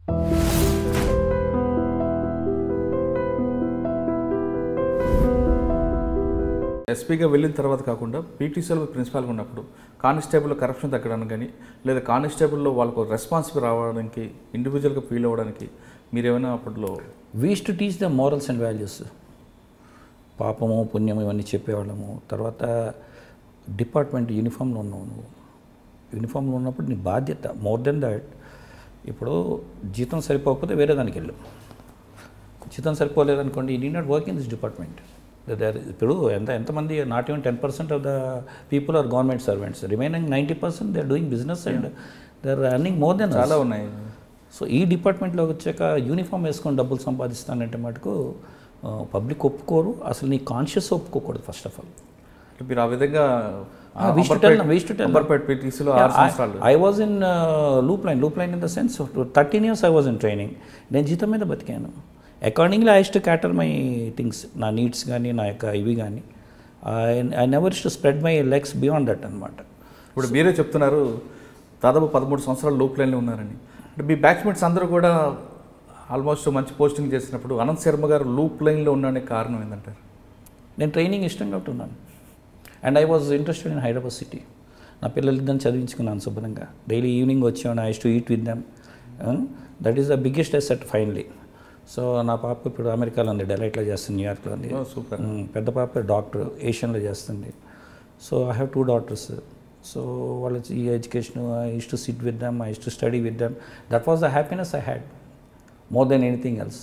ఎస్పీగా వెళ్ళిన తర్వాత కాకుండా పీటీసీలో ప్రిన్సిపాల్గా ఉన్నప్పుడు కానిస్టేబుల్ కరప్షన్ తగ్గడానికి కానీ లేదా కానిస్టేబుల్లో వాళ్ళకు రెస్పాన్సిబుల్ రావడానికి ఇండివిజువల్గా ఫీల్ అవ్వడానికి మీరేమైనా అప్పట్లో వీస్ to teach the morals and values పాపము పుణ్యము ఇవన్నీ చెప్పేవాళ్ళము తర్వాత డిపార్ట్మెంట్ యూనిఫామ్లో ఉన్నావు నువ్వు యూనిఫామ్లో ఉన్నప్పుడు నీ బాధ్యత మోర్ దెన్ దట్ ఇప్పుడు జీతం సరిపోకపోతే వేరే దానికి వెళ్ళు జీతం సరిపోలేదనుకోండి ఈ నీ not work in this department ఇప్పుడు ఎంత ఎంతమంది not even ten percent of the people are government servants remaining ninety percent they are doing business and they are earning more than చాలా ఉన్నాయి సో ఈ డిపార్ట్మెంట్లోకి వచ్చాక యూనిఫామ్ వేసుకొని డబ్బులు సంపాదిస్తానంటే మటుకు పబ్లిక్ ఒప్పుకోరు అసలు నీ కాన్షియస్ ఒప్పుకోకూడదు ఫస్ట్ ఆఫ్ ఆల్ అంటే మీరు ఆ విధంగా we should tell them, we should tell them. Amberpet పీటీసీలో ఆరు సంవత్సరాలు I was in loop line loop line in the sense thirteen years I was in training నేను జీతం మీద బతికాను accordingly I to cater my things నా నీడ్స్ కానీ నా యొక్క ఇవి కానీ I never to spread my legs beyond that అనమాట ఇప్పుడు మీరే చెప్తున్నారు దాదాపు పదమూడు సంవత్సరాలు లోప్ లైన్లో ఉన్నారని అంటే మీ బ్యాచ్మేట్స్ అందరూ కూడా ఆల్మోస్ట్ మంచి పోస్టింగ్ చేసినప్పుడు అనంత్ శర్మ గారు లూప్ లైన్లో ఉండడానికి కారణం ఏంటంటారు నేను ట్రైనింగ్ ఇష్టంగా ఉంటున్నాను and I was interested in Hyderabad city నా పిల్లలిద్దరిని చదివించుకున్నాను శుభ్రంగా డైలీ ఈవినింగ్ వచ్చాను I to eat with them that is the biggest asset finally so నా పాప ఇప్పుడు అమెరికాలో ఉంది డెలైట్లో చేస్తుంది న్యూయార్క్లో ఉంది సూపర్ మ్మ్. పెద్ద పాప డాక్టర్ ఏషియన్లో చేస్తుంది so I have two daughters so వాళ్ళ ఈ education I is to sit with them I is to study with them that was the happiness I had more than anything else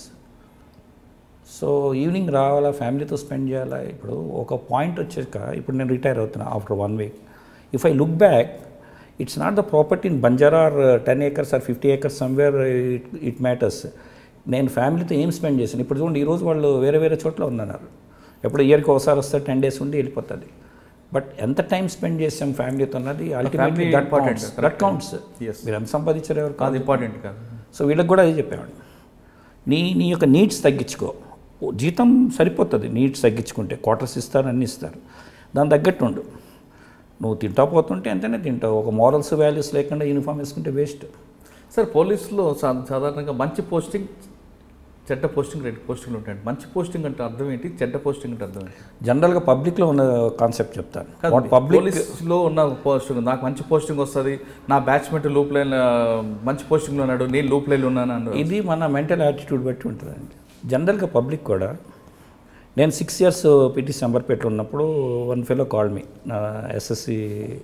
so evening రావాలా ఫ్యామిలీతో spend చేయాలా ఇప్పుడు ఒక point వచ్చాక ఇప్పుడు నేను రిటైర్ అవుతున్నా after one week if I look back it's not the property in Banjara or ten acres or fifty acres somewhere it it matters నేను ఫ్యామిలీతో ఏం స్పెండ్ చేశాను ఇప్పుడు చూడండి ఈరోజు వాళ్ళు వేరే వేరే చోట్ల ఉన్నారు ఎప్పుడు ఇయర్కి ఒకసారి వస్తే టెన్ డేస్ ఉండి వెళ్ళిపోతుంది బట్ ఎంత టైం స్పెండ్ చేసాం ఫ్యామిలీతో అన్నది ultimately family that important, counts that counts Yes. మీరు ఎంత సంపాదించారు ఎవరు అది ఇంపార్టెంట్ కాదు సో వీళ్ళకి కూడా అదే చెప్పేవాడిని నీ నీ యొక్క నీడ్స్ తగ్గించుకో ఓ జీతం సరిపోతుంది నీడ్స్ తగ్గించుకుంటే క్వార్టర్స్ ఇస్తారు అన్నీ ఇస్తారు దాని తగ్గట్టు ఉండు నువ్వు తింటా పోతుంటే ఎంతనే తింటావు ఒక మోరల్స్ వాల్యూస్ లేకుండా యూనిఫామ్ వేసుకుంటే వేస్ట్ సార్ పోలీసులో సా- సాధారణంగా మంచి పోస్టింగ్ చెడ్డ పోస్టింగ్ రెండు పోస్టింగ్లు ఉంటాయండి మంచి పోస్టింగ్ అంటే అర్థం ఏంటి చెడ్డ పోస్టింగ్ అంటే అర్థం ఏంటి జనరల్గా పబ్లిక్లో ఉన్న కాన్సెప్ట్ చెప్తాను పబ్లిక్ పోలీస్లో ఉన్న పోస్టింగ్ నాకు మంచి పోస్టింగ్ వస్తుంది నా బ్యాచ్మెంట్ లూప్ లైన్ మంచి పోస్టింగ్లో ఉన్నాడు నేను లూప్ లైన్లో ఉన్నాను అన్నాడు ఇది మన మెంటల్ యాటిట్యూడ్ బట్టి ఉంటుందండి జనరల్గా పబ్లిక్ కూడా నేను సిక్స్ ఇయర్స్ పిటిసి అంబర్పేటలో ఉన్నప్పుడు వన్ ఫెలో కాల్ మీ నా ఎస్ఎస్సి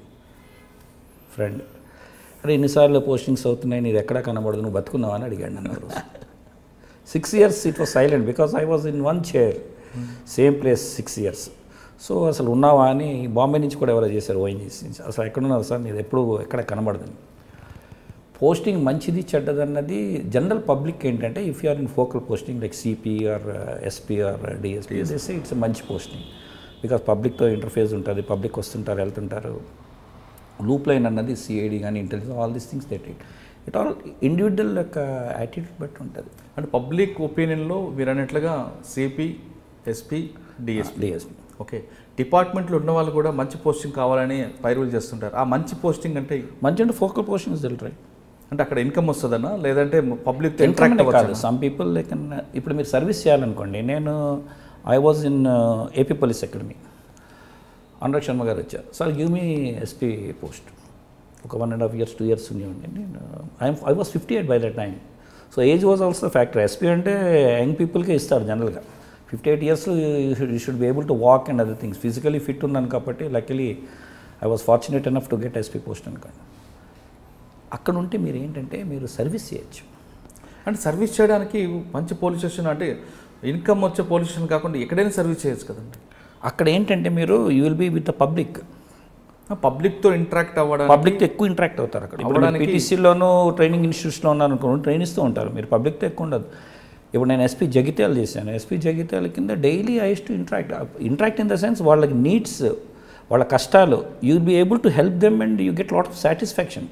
ఫ్రెండ్ అరే ఎన్నిసార్లు పోస్టింగ్స్ అవుతున్నాయి నీది ఎక్కడా కనబడదు నువ్వు బతుకున్నావా అని అడిగాడు నన్ను రోజు six years it was silent because I was in one chair same place six years so అసలు ఉన్నావా అని బాంబే నుంచి కూడా ఎవరో చేశారు ఓఎన్జీసీ నుంచి అసలు ఎక్కడున్నారు సార్ నీది ఎప్పుడు ఎక్కడ కనబడదని పోస్టింగ్ మంచిది చెడ్డదన్నది జనరల్ పబ్లిక్ ఏంటంటే if you are in focal posting like CP or SP or DSP చేస్తే ఇట్స్ మంచి పోస్టింగ్ బికాస్ పబ్లిక్తో ఇంటర్ఫేస్ ఉంటుంది పబ్లిక్ వస్తుంటారు వెళ్తుంటారు లూప్ లైన్ అన్నది సిఐడి కానీ intelligence all these things that it it all individual యొక్క యాటిట్యూడ్ బట్టి ఉంటుంది అంటే పబ్లిక్ ఒపీనియన్లో మీరు అన్నట్లుగా CP SP DSP DSP okay డిపార్ట్మెంట్లో ఉన్న వాళ్ళు కూడా మంచి పోస్టింగ్ కావాలని పైరులు చేస్తుంటారు ఆ మంచి పోస్టింగ్ అంటే మంచి అంటే ఫోకల్ పోస్టింగ్ ఇస్ రైట్ అంటే అక్కడ ఇన్కమ్ వస్తుందన్నా లేదంటే పబ్లిక్ ఇంట్రాక్ట్ ఇంటరాక్ట్ కాదు అవ్వచ్చు సమ్ పీపుల్ లైక్ ఇప్పుడు మీరు సర్వీస్ చేయాలనుకోండి నేను I was in AP police academy Anurag Sharma garu వచ్చారు sir give me SP post ఒక one and half years two years ఉండేవాడిని నేను I'm I was fifty eight by the time so age was also factor SP అంటే young పీపుల్కే ఇస్తారు జనరల్గా fifty eight years you should be able to walk and other things physically fit ఉన్నాను కాబట్టి luckily I was fortunate enough to get SP post అనుకోండి అక్కడ ఉంటే మీరు ఏంటంటే మీరు సర్వీస్ చేయొచ్చు అంటే సర్వీస్ చేయడానికి మంచి పోలీస్ స్టేషన్ అంటే ఇన్కమ్ వచ్చే పోలీస్ స్టేషన్ కాకుండా ఎక్కడైనా సర్వీస్ చేయొచ్చు కదండి అక్కడ ఏంటంటే మీరు you will be with the public పబ్లిక్తో ఇంటరాక్ట్ అవ్వడానికి పబ్లిక్తో ఎక్కువ ఇంటరాక్ట్ అవుతారు అక్కడ ఇప్పుడు అవ్వడానికి- పీటీసీలోను ట్రైనింగ్ ఇన్స్టిట్యూట్స్లో ఉన్నాను అనుకోండి ట్రైన్ ఇస్తూ ఉంటారు మీరు పబ్లిక్తో ఎక్కువ ఉండదు ఇప్పుడు నేను ఎస్పీ జగిత్యాల చేశాను ఎస్పీ జగిత్యాల కింద daily I to interact interact in the sense వాళ్ళకి నీడ్స్ వాళ్ళ కష్టాలు you will be able to help them and you get lot of satisfaction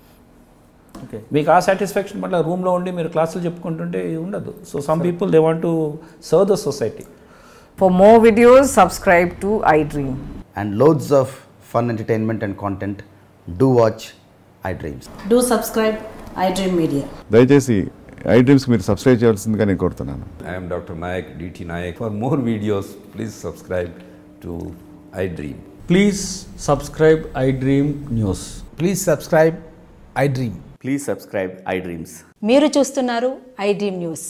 okay మీకు ఆ సాటిస్ఫాక్షన్ మళ్ళీ రూమ్లో ఉండి మీరు క్లాసులు చెప్పుకుంటుంటే ఉండదు so some people they want to serve the society For more videos, subscribe to iDream. and loads of fun entertainment and content, do watch iDreams. Do subscribe iDream Media. దయచేసి ఐ డ్రీమ్స్కి మీరు సబ్స్క్రైబ్ చేయాల్సిందిగా నేను కోరుతున్నాను I am Dr. Nayak, DT Nayak. For more videos, please subscribe to iDream. Please subscribe iDream News. Please subscribe iDream. Please subscribe iDreams. మీరు చూస్తున్నారు I dream news